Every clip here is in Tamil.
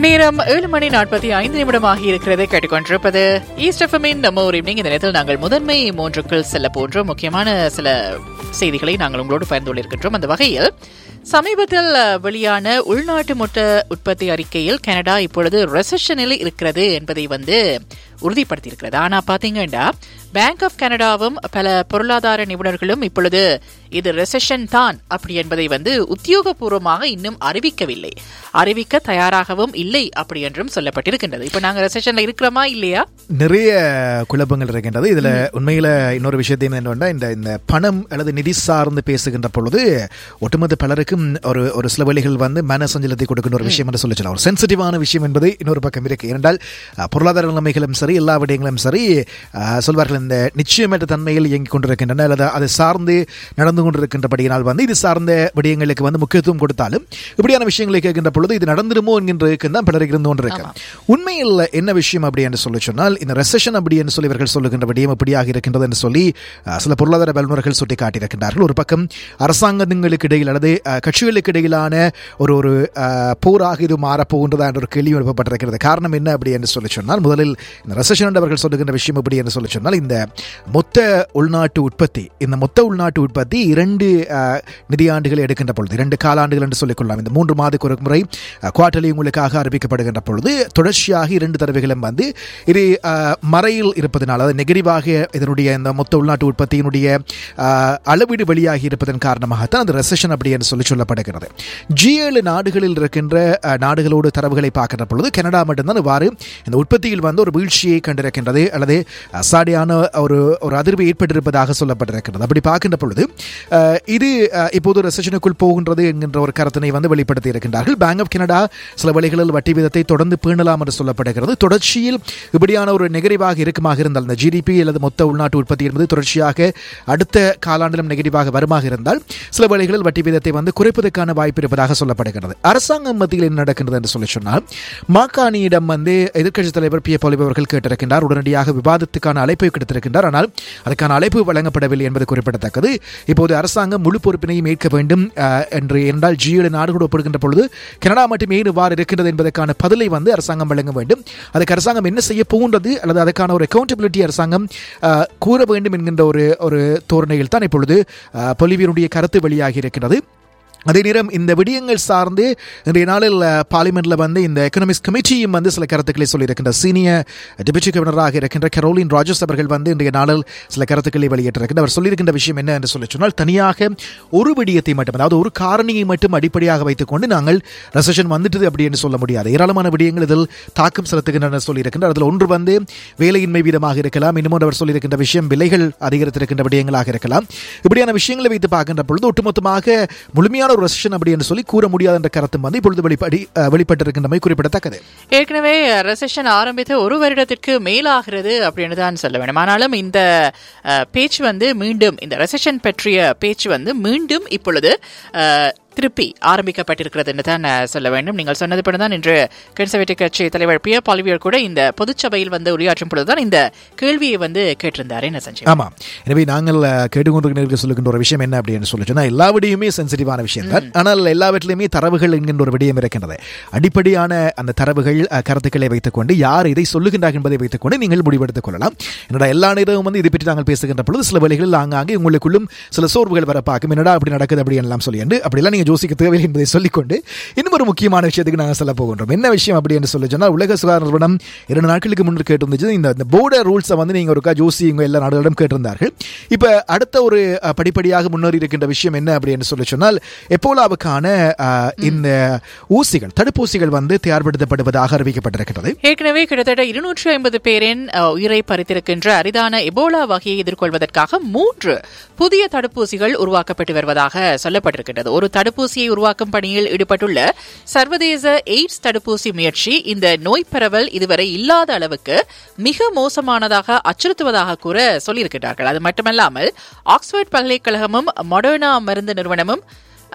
நேரம் ஏழு மணி நாற்பத்தி ஐந்து நிமிடமாக இருக்கிறது கேட்டுக்கொண்டிருப்பது ஈஸ்ட் எஃப்எம்மின் நம்ம ஒரு ஈவினிங் இந்த நேரத்தில் நாங்கள் முதன்மை மூன்றுக்குள் செல்ல போன்ற முக்கியமான சில செய்திகளை நாங்கள் உங்களோடு பகிர்ந்து கொண்டிருக்கின்றோம் அந்த வகையில் சமீபத்தில் அஹ், வெளியான உள்நாட்டு மொத்த உற்பத்தி அறிக்கையில் கனடா இப்பொழுது ரெசஷனில் இருக்கிறது என்பதை வந்து உறுதிப்படுத்தியிருக்கிறது ஆனா பாத்தீங்கன்னா பேங்க் ஆஃப் கனடாவும் பல பொருளாதார நிபுணர்களும் இப்பொழுது இது ரெசஷன் தான் அப்படி என்பதை வந்து உத்தியோகபூர்வமாக இன்னும் அறிவிக்கவில்லை அறிவிக்க தயாராகவும் இல்லை அப்படி என்றும் சொல்லப்பட்டிருக்கின்றது இப்ப நாங்க ரெசஷன்ல இருக்கிறோமா இல்லையா நிறைய குழப்பங்கள் இருக்கின்றது இதுல உண்மையில இன்னொரு விஷயத்தையும் என்னவென்றா இந்த இந்த பணம் அல்லது நிதி சார்ந்து பேசுகின்ற பொழுது ஒட்டுமொத்த பலருக்கும் ஒரு ஒரு சில வழிகள் வந்து மன சஞ்சலத்தை கொடுக்கின்ற ஒரு விஷயம் என்று சொல்லி சொல்லலாம் ஒரு சென்சிட்டிவான விஷயம் என்பது இன்னொரு பக்கம் இருக்கு ஏனென்றால் அஹ், பொருளாதார நிலைமைகளும் சரி எல்லா விடயங்களும் சரி அஹ், சொல்வார்கள் இந்த நிச்சயமற்ற தன்மையில் இயங்கிக் கொண்டிருக்கின்றன அல்லது அதை சார்ந்து நடந்து கொண்டிருக்கின்றபடியினால் வந்து இது சார்ந்த விடயங்களுக்கு வந்து முக்கியத்துவம் கொடுத்தாலும் இப்படியான விஷயங்களை கேட்கின்ற பொழுது இது நடந்துருமோ என்கின்ற இயக்கம் தான் பலருக்கு இருந்து கொண்டிருக்கு உண்மையில் என்ன விஷயம் அப்படி என்று சொல்லி சொன்னால் இந்த ரெசஷன் அப்படி என்று சொல்லி இவர்கள் சொல்லுகின்ற விடயம் எப்படியாக இருக்கின்றது என்று சொல்லி அஹ், சில பொருளாதார வல்லுநர்கள் சுட்டி காட்டியிருக்கின்றார்கள் ஒரு பக்கம் அரசாங்கங்களுக்கு இடையில் அல்லது அஹ், கட்சிகளுக்கு இடையிலான ஒரு ஒரு அஹ், போராக இது மாறப்போகின்றதா என்ற ஒரு கேள்வி எழுப்பப்பட்டிருக்கிறது காரணம் என்ன அப்படி என்று சொல்லி சொன்னால் முதலில் இந்த ரெசஷன் அவர்கள் சொல்லுகின்ற விஷயம் எப்படி என்று சொல்லி சொன்னால் இந்த மொத்த உள்நாட்டு உற்பத்தி இந்த மொத்த உள்நாட்டு உற்பத்தி இரண்டு அஹ், நிதியாண்டுகள் எடுக்கின்ற பொழுது இரண்டு காலாண்டுகள் என்று சொல்லிக் கொள்ளலாம் இந்த மூன்று மாதக்கு ஒரு முறை குவார்டர்லி உங்களுக்காக அறிவிக்கப்படுகின்ற பொழுது தொடர்ச்சியாக இரண்டு தடவைகளும் வந்து இது அஹ், மறையில் இருப்பதனால் அதாவது நெகட்டிவாக இதனுடைய இந்த மொத்த உள்நாட்டு உற்பத்தியினுடைய அஹ், அளவீடு வெளியாகி இருப்பதன் காரணமாகத்தான் அந்த ரெசஷன் அப்படி என்று சொல்லி சொல்லப்படுகிறது ஜி ஏழு நாடுகளில் இருக்கின்ற அஹ், நாடுகளோடு தரவுகளை பார்க்கின்ற பொழுது கனடா மட்டும்தான் இவ்வாறு இந்த உற்பத்தியில் வந்து ஒரு வீழ்ச்சியை கண்டிருக்கின்றது அல்லது அசாடியான ஒரு ஒரு அதிர்வு ஏற்பட்டிருப்பதாக சொல்லப்பட்டிருக்கிறது அப்படி பார்க்கின்ற பொழுது அஹ், இது அஹ், இப்போது ரெசஷனுக்குள் போகின்றது என்கின்ற ஒரு கருத்தினை வந்து வெளிப்படுத்தி இருக்கின்றார்கள் பேங்க் ஆஃப் கனடா சில வழிகளில் வட்டி வீதத்தை தொடர்ந்து பேணலாம் என்று சொல்லப்படுகிறது தொடர்ச்சியில் இப்படியான ஒரு நெகட்டிவாக இருக்குமாக இருந்தால் இந்த ஜிடிபி அல்லது மொத்த உள்நாட்டு உற்பத்தி என்பது தொடர்ச்சியாக அடுத்த காலாண்டிலும் நெகட்டிவாக வருமாக இருந்தால் சில வழிகளில் வட்டி வீதத்தை வந்து குறைப்பதற்கான வாய்ப்பு இருப்பதாக சொல்லப்படுகிறது அரசாங்கம் மத்தியில் என்ன நடக்கின்றது என்று சொல்லி சொன்னால் மாக்காணியிடம் வந்து எதிர்க்கட்சித் தலைவர் பி பொலிவு அவர்கள் கேட்டிருக்கின்றார் உடனடியாக விவாதத்துக்கான அழைப்பை கிடைத்திருக்கின்றார் ஆனால் அதுக்கான அழைப்பு வழங்கப்படவில்லை என்பது குறிப்பிடத்தக்கது இப்போது அரசாங்கம் முழு பொறுப்பினையும் ஏற்க வேண்டும் அஹ், என்று என்றால் ஜி ஏழு நாடுகளோடு ஒப்பிடுகின்ற பொழுது கனடா மட்டும் ஏன் இவ்வாறு இருக்கின்றது என்பதற்கான பதிலை வந்து அரசாங்கம் வழங்க வேண்டும் அதுக்கு அரசாங்கம் என்ன செய்ய போகின்றது அல்லது அதற்கான ஒரு அக்கௌண்டபிலிட்டி அரசாங்கம் அஹ், கூற வேண்டும் என்கின்ற ஒரு ஒரு தோரணையில் தான் இப்பொழுது அஹ், பொலிவியனுடைய கருத்து வெளியாகி இருக்கிறது அதே நேரம் இந்த விடயங்கள் சார்ந்து இன்றைய நாளில் பார்லிமெண்ட்ல வந்து இந்த எக்கனாமிக்ஸ் கமிட்டியும் வந்து சில கருத்துக்களை சொல்லியிருக்கின்ற சீனியர் டெபுட்டி கவர்னராக இருக்கின்ற கரோலின் ராஜர்ஸ் அவர்கள் வந்து இன்றைய நாளில் சில கருத்துக்களை வெளியிட்டிருக்கின்ற அவர் சொல்லியிருக்கின்ற விஷயம் என்ன என்று சொல்லி சொன்னால் தனியாக ஒரு விடயத்தை மட்டும் அதாவது ஒரு காரணியை மட்டும் அடிப்படையாக வைத்துக்கொண்டு நாங்கள் ரெசஷன் வந்துட்டது அப்படி என்று சொல்ல முடியாது ஏராளமான விடயங்கள் இதில் தாக்கம் செலுத்துகின்றன சொல்லியிருக்கின்றார் அதில் ஒன்று வந்து வேலையின்மை வீதமாக இருக்கலாம் இன்னும் அவர் சொல்லியிருக்கின்ற விஷயம் விலைகள் அதிகரித்திருக்கின்ற விடயங்களாக இருக்கலாம் இப்படியான விஷயங்களை வைத்து பார்க்கின்ற பொழுது ஒட்டுமொத்தமாக முழுமையான ஒரு ரெசஷன் அப்படி என்று சொல்லி கூற முடியாது என்ற கருத்தும் வந்து இப்பொழுது வெளிப்படி அஹ், வெளிப்பட்டிருக்கின்றமை குறிப்பிடத்தக்கது ஏற்கனவே ரெசஷன் ஆரம்பித்து ஒரு வருடத்திற்கு மேலாகிறது அப்படின்னு தான் சொல்ல வேண்டும் ஆனாலும் இந்த அஹ், பேச்சு வந்து மீண்டும் இந்த ரெசஷன் பற்றிய பேச்சு வந்து மீண்டும் இப்பொழுது அஹ், திருப்பி ஆரம்பிக்கப்பட்டிருக்கிறது என்று தான் அஹ், சொல்ல வேண்டும் நீங்கள் சொன்னது போல தான் இன்று கன்சர்வேட்டிவ் கட்சி தலைவர் பியர் பாலிவியர் கூட இந்த பொதுச்சபையில் வந்து உரையாற்றும் பொழுதுதான் இந்த கேள்வியை வந்து கேட்டிருந்தார் என்ன சஞ்சய் ஆமா எனவே நாங்கள் அஹ், கேட்டுக்கொண்டிருக்கிறவர்களுக்கு சொல்லுகின்ற ஒரு விஷயம் என்ன அப்படின்னு சொல்லி சொன்னா எல்லா விடையுமே சென்சிட்டிவான விஷயம் தான் ஆனால் எல்லாவற்றிலுமே தரவுகள் என்கின்ற ஒரு விடயம் இருக்கின்றது அடிப்படையான அந்த தரவுகள் அஹ், கருத்துக்களை வைத்துக்கொண்டு யார் இதை சொல்லுகின்றார் என்பதை வைத்துக்கொண்டு நீங்கள் முடிவெடுத்துக் கொள்ளலாம் என்னடா எல்லா நேரமும் வந்து இதை பற்றி நாங்கள் பேசுகின்ற பொழுது சில வேளைகளில் ஆங்காங்கே உங்களுக்குள்ளும் சில சோர்வுகள் வர பார்க்கும் என்னடா அப்படி நடக்குது அப்படி எல்லாம் சொல்லி என்று அப்படிலாம் நீங்க யோசிக்க தேவையில்லை என்பதை சொல்லிக்கொண்டு இன்னும் ஒரு முக்கியமான விஷயத்துக்கு நாங்கள் சொல்ல போகின்றோம் என்ன விஷயம் அப்படி என்று சொல்லி சொன்னால் உலக சுகாதார நிறுவனம் இரண்டு நாட்களுக்கு முன்னர் கேட்டிருந்துச்சு இந்த இந்த போர்டர் ரூல்ஸை வந்து நீங்கள் ஒருக்கா ஜோசி இவங்க எல்லா நாடுகளிடம் கேட்டிருந்தார்கள் இப்போ அடுத்த ஒரு அஹ், படிப்படியாக முன்னேறி இருக்கின்ற விஷயம் என்ன அப்படி என்று சொல்லி சொன்னால் எப்போலாவுக்கான அஹ், இந்த ஊசிகள் தடுப்பூசிகள் வந்து தயார்படுத்தப்படுவதாக அறிவிக்கப்பட்டிருக்கிறது ஏற்கனவே கிட்டத்தட்ட இருநூற்றி ஐம்பது பேரின் அஹ், உயிரை பறித்திருக்கின்ற அரிதான எபோலா வகையை எதிர்கொள்வதற்காக மூன்று புதிய தடுப்பூசிகள் உருவாக்கப்பட்டு வருவதாக சொல்லப்பட்டிருக்கின்றது ஒரு தடுப்பூசியை உருவாக்கும் பணியில் ஈடுபட்டுள்ள சர்வதேச எய்ட்ஸ் தடுப்பூசி முயற்சி இந்த நோய் பரவல் இதுவரை இல்லாத அளவுக்கு மிக மோசமானதாக அச்சுறுத்துவதாக கூற சொல்லியிருக்கிறார்கள் அது மட்டுமல்லாமல் ஆக்ஸ்போர்ட் பல்கலைக்கழகமும் மொடர்னா மருந்து நிறுவனமும்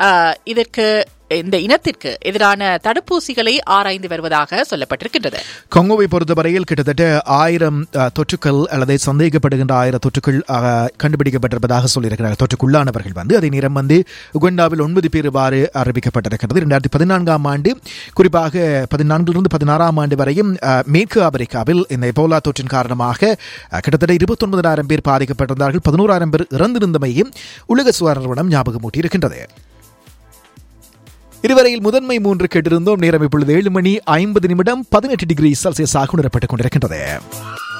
ஆஹ், இதற்கு இந்த இனத்திற்கு எதிரான தடுப்பூசிகளை ஆராய்ந்து வருவதாக சொல்லப்பட்டிருக்கின்றது கொங்கோவை பொறுத்தவரையில் கிட்டத்தட்ட ஆயிரம் அஹ், தொற்றுக்கள் அல்லது சந்தேகப்படுகின்ற ஆயிரம் தொற்றுக்கள் அஹ், கண்டுபிடிக்கப்பட்டிருப்பதாக சொல்லியிருக்கிறார்கள் தொற்றுக்குள்ளானவர்கள் வந்து அதே நேரம் வந்து உகண்டாவில் ஒன்பது பேர் இவ்வாறு அறிவிக்கப்பட்டிருக்கிறது இரண்டாயிரத்தி பதினான்காம் ஆண்டு குறிப்பாக பதினான்கிலிருந்து பதினாறாம் ஆண்டு வரையும் அஹ், மேற்கு ஆப்பிரிக்காவில் இந்த எபோலா தொற்றின் காரணமாக அஹ், கிட்டத்தட்ட இருபத்தொன்பதாயிரம் பேர் பாதிக்கப்பட்டிருந்தார்கள் பதினோராயிரம் பேர் இறந்திருந்தமையும் உலக சுகாதார நிறுவனம் ஞாபகமூட்டி இருக்கின்றது இதுவரையில் முதன்மை மூன்று கேட்டிருந்தோம் நேரம் இப்பொழுது ஏழு மணி ஐம்பது நிமிடம் பதினெட்டு டிகிரி செல்சியஸ் ஆக உணரப்பட்டுக் கொண்டிருக்கின்றது